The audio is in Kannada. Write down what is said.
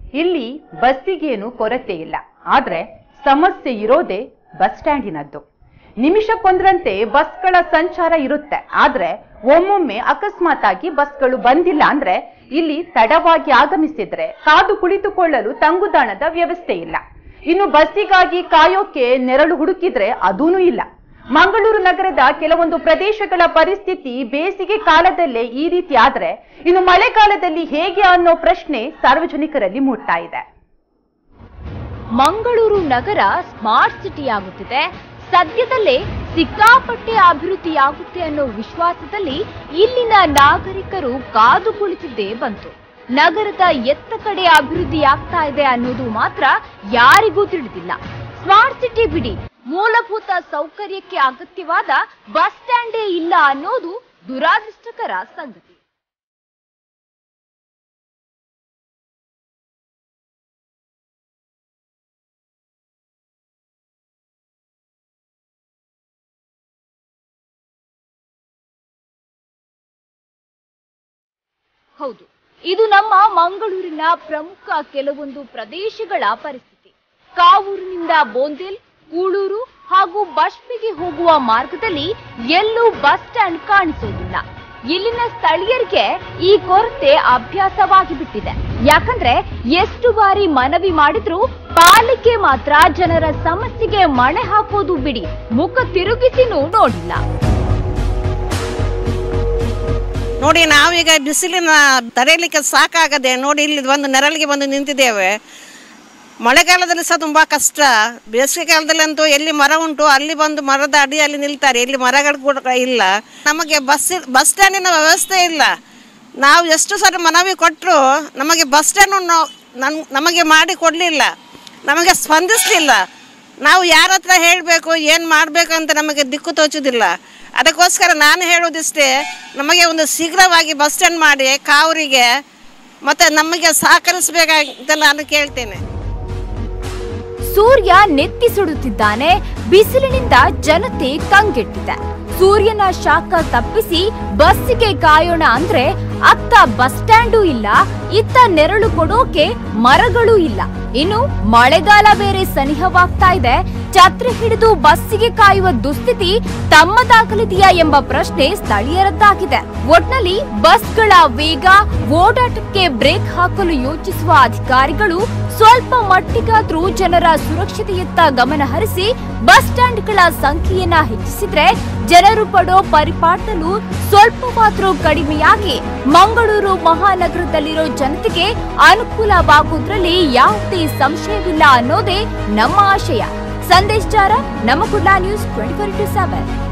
ಇಲ್ಲಿ ಬಸ್ಸಿಗೇನು ಕೊರತೆ ಇಲ್ಲ ಆದ್ರೆ ಸಮಸ್ಯೆ ಇರೋದೇ ಬಸ್ ಸ್ಟ್ಯಾಂಡಿನದ್ದು ನಿಮಿಷಕ್ಕೊಂದ್ರಂತೆ ಬಸ್ಗಳ ಸಂಚಾರ ಇರುತ್ತೆ ಆದ್ರೆ ಒಮ್ಮೊಮ್ಮೆ ಅಕಸ್ಮಾತ್ ಆಗಿ ಬಸ್ಗಳು ಬಂದಿಲ್ಲ ಅಂದ್ರೆ ಇಲ್ಲಿ ತಡವಾಗಿ ಆಗಮಿಸಿದ್ರೆ ಕಾದು ಕುಳಿತುಕೊಳ್ಳಲು ತಂಗುದಾಣದ ವ್ಯವಸ್ಥೆ ಇಲ್ಲ ಇನ್ನು ಬಸ್ಸಿಗಾಗಿ ಕಾಯೋಕೆ ನೆರಳು ಹುಡುಕಿದ್ರೆ ಅದೂನೂ ಇಲ್ಲ ಮಂಗಳೂರು ನಗರದ ಕೆಲವೊಂದು ಪ್ರದೇಶಗಳ ಪರಿಸ್ಥಿತಿ ಬೇಸಿಗೆ ಕಾಲದಲ್ಲೇ ಈ ರೀತಿ ಆದ್ರೆ ಇನ್ನು ಮಳೆಗಾಲದಲ್ಲಿ ಹೇಗೆ ಅನ್ನೋ ಪ್ರಶ್ನೆ ಸಾರ್ವಜನಿಕರಲ್ಲಿ ಮೂಡ್ತಾ ಇದೆ ಮಂಗಳೂರು ನಗರ ಸ್ಮಾರ್ಟ್ ಸಿಟಿ ಆಗುತ್ತಿದೆ ಸದ್ಯದಲ್ಲೇ ಸಿಕ್ಕಾಪಟ್ಟೆ ಅಭಿವೃದ್ಧಿಯಾಗುತ್ತೆ ಅನ್ನೋ ವಿಶ್ವಾಸದಲ್ಲಿ ಇಲ್ಲಿನ ನಾಗರಿಕರು ಕಾದು ಕುಳಿತಿದ್ದೇ ಬಂತು ನಗರದ ಎತ್ತ ಕಡೆ ಅಭಿವೃದ್ಧಿಯಾಗ್ತಾ ಇದೆ ಅನ್ನೋದು ಮಾತ್ರ ಯಾರಿಗೂ ತಿಳಿದಿಲ್ಲ ಸ್ಮಾರ್ಟ್ ಸಿಟಿ ಬಿಡಿ ಮೂಲಭೂತ ಸೌಕರ್ಯಕ್ಕೆ ಅಗತ್ಯವಾದ ಬಸ್ ಸ್ಟ್ಯಾಂಡೇ ಇಲ್ಲ ಅನ್ನೋದು ದುರಾದೃಷ್ಟಕರ ಸಂಗತಿ ಹೌದು ಇದು ನಮ್ಮ ಮಂಗಳೂರಿನ ಪ್ರಮುಖ ಕೆಲವೊಂದು ಪ್ರದೇಶಗಳ ಪರಿಸ್ಥಿತಿ ಕಾವೂರಿನಿಂದ ಬೋಂದಿಲ್ ಕೂಳೂರು ಹಾಗೂ ಬಷ್ಪಿಗೆ ಹೋಗುವ ಮಾರ್ಗದಲ್ಲಿ ಎಲ್ಲೂ ಬಸ್ ಸ್ಟ್ಯಾಂಡ್ ಕಾಣಿಸೋದಿಲ್ಲ ಇಲ್ಲಿನ ಸ್ಥಳೀಯರಿಗೆ ಈ ಕೊರತೆ ಅಭ್ಯಾಸವಾಗಿ ಬಿಟ್ಟಿದೆ ಯಾಕಂದ್ರೆ ಎಷ್ಟು ಬಾರಿ ಮನವಿ ಮಾಡಿದ್ರೂ ಪಾಲಿಕೆ ಮಾತ್ರ ಜನರ ಸಮಸ್ಯೆಗೆ ಮಣೆ ಹಾಕೋದು ಬಿಡಿ ಮುಖ ತಿರುಗಿಸಿನೂ ನೋಡಿಲ್ಲ ನೋಡಿ ನಾವೀಗ ಬಿಸಿಲಿನ ತಡೆಯಲಿಕ್ಕೆ ಸಾಕಾಗದೆ ನೋಡಿ ಇಲ್ಲಿ ಒಂದು ನೆರಳಿಗೆ ಬಂದು ನಿಂತಿದ್ದೇವೆ ಮಳೆಗಾಲದಲ್ಲಿ ಸಹ ತುಂಬ ಕಷ್ಟ ಬೇಸಿಗೆ ಕಾಲದಲ್ಲಂತೂ ಎಲ್ಲಿ ಮರ ಉಂಟು ಅಲ್ಲಿ ಬಂದು ಮರದ ಅಡಿಯಲ್ಲಿ ನಿಲ್ತಾರೆ ಇಲ್ಲಿ ಮರಗಳು ಕೂಡ ಇಲ್ಲ ನಮಗೆ ಬಸ್ ಬಸ್ ಸ್ಟ್ಯಾಂಡಿನ ವ್ಯವಸ್ಥೆ ಇಲ್ಲ ನಾವು ಎಷ್ಟು ಸರಿ ಮನವಿ ಕೊಟ್ಟರು ನಮಗೆ ಬಸ್ ಸ್ಟ್ಯಾಂಡ್ ನನ್ ನಮಗೆ ಮಾಡಿ ಕೊಡಲಿಲ್ಲ ನಮಗೆ ಸ್ಪಂದಿಸಲಿಲ್ಲ ನಾವು ಯಾರ ಹತ್ರ ಹೇಳಬೇಕು ಏನು ಮಾಡಬೇಕು ಅಂತ ನಮಗೆ ದಿಕ್ಕು ತೋಚುವುದಿಲ್ಲ ಅದಕ್ಕೋಸ್ಕರ ನಾನು ಹೇಳೋದಿಷ್ಟೇ ನಮಗೆ ಒಂದು ಶೀಘ್ರವಾಗಿ ಬಸ್ ಸ್ಟ್ಯಾಂಡ್ ಮಾಡಿ ಕಾವರಿಗೆ ಮತ್ತು ನಮಗೆ ಸಹಕರಿಸಬೇಕಂತ ನಾನು ಕೇಳ್ತೇನೆ ಸೂರ್ಯ ನೆತ್ತಿ ಸುಡುತ್ತಿದ್ದಾನೆ ಬಿಸಿಲಿನಿಂದ ಜನತೆ ಕಂಗೆಟ್ಟಿದೆ ಸೂರ್ಯನ ಶಾಖ ತಪ್ಪಿಸಿ ಬಸ್ಸಿಗೆ ಕಾಯೋಣ ಅಂದ್ರೆ ಅತ್ತ ಬಸ್ ಸ್ಟ್ಯಾಂಡು ಇಲ್ಲ ಇತ್ತ ನೆರಳು ಕೊಡೋಕೆ ಮರಗಳೂ ಇಲ್ಲ ಇನ್ನು ಮಳೆಗಾಲ ಬೇರೆ ಸನಿಹವಾಗ್ತಾ ಇದೆ ಛತ್ರಿ ಹಿಡಿದು ಬಸ್ಸಿಗೆ ಕಾಯುವ ದುಸ್ಥಿತಿ ತಮ್ಮದಾಗಲಿದೆಯಾ ಎಂಬ ಪ್ರಶ್ನೆ ಸ್ಥಳೀಯರದ್ದಾಗಿದೆ ಒಟ್ನಲ್ಲಿ ಬಸ್ಗಳ ವೇಗ ಓಡಾಟಕ್ಕೆ ಬ್ರೇಕ್ ಹಾಕಲು ಯೋಚಿಸುವ ಅಧಿಕಾರಿಗಳು ಸ್ವಲ್ಪ ಮಟ್ಟಿಗಾದ್ರೂ ಜನರ ಸುರಕ್ಷತೆಯತ್ತ ಗಮನ ಹರಿಸಿ ಬಸ್ ಸ್ಟ್ಯಾಂಡ್ಗಳ ಸಂಖ್ಯೆಯನ್ನ ಹೆಚ್ಚಿಸಿದ್ರೆ ಜನರು ಪಡೋ ಪರಿಪಾಟಲು ಸ್ವಲ್ಪವಾದ್ರೂ ಕಡಿಮೆಯಾಗಿ ಮಂಗಳೂರು ಮಹಾನಗರದಲ್ಲಿರೋ ಜನತೆಗೆ ಅನುಕೂಲವಾಗುವುದರಲ್ಲಿ ಯಾವುದೇ ಸಂಶಯವಿಲ್ಲ ಅನ್ನೋದೇ ನಮ್ಮ ಆಶಯ ಸಂದೇಶ್ ಚಾರ ನಮ್ಮ Kudla news twenty four to seven